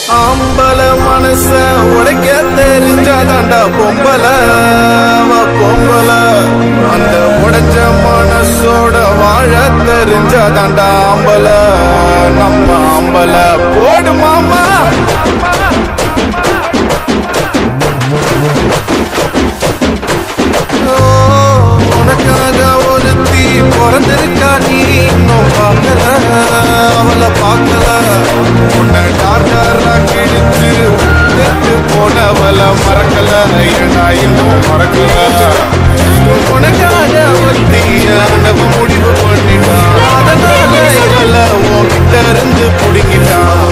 ஆம்பல மனச உடைக்க தெரிஞ்சாதாண்டா பொம்பல அவ பொம்பல அந்த உடைஞ்ச மனசோட வாழ தெரிஞ்சாதாண்டா ஆம்பல நம்ம ஆம்பல போடு மாமா ஓ, உனக்காக ஒருத்தி பிறந்திருக்கா நீ இன்னும் பார்க்கல அவளை பார்க்கல உன்னை டாக்டரா கிழிச்சு செத்து போனவளை மறக்கல ஏண்டா இன்னும் மறக்கல உனக்காக ஒருத்தி ஆண்டவ முடிவு பண்ணிட்டான் அதனால இவளை உன்கிட்ட இருந்து பிடிக்கிட்டான்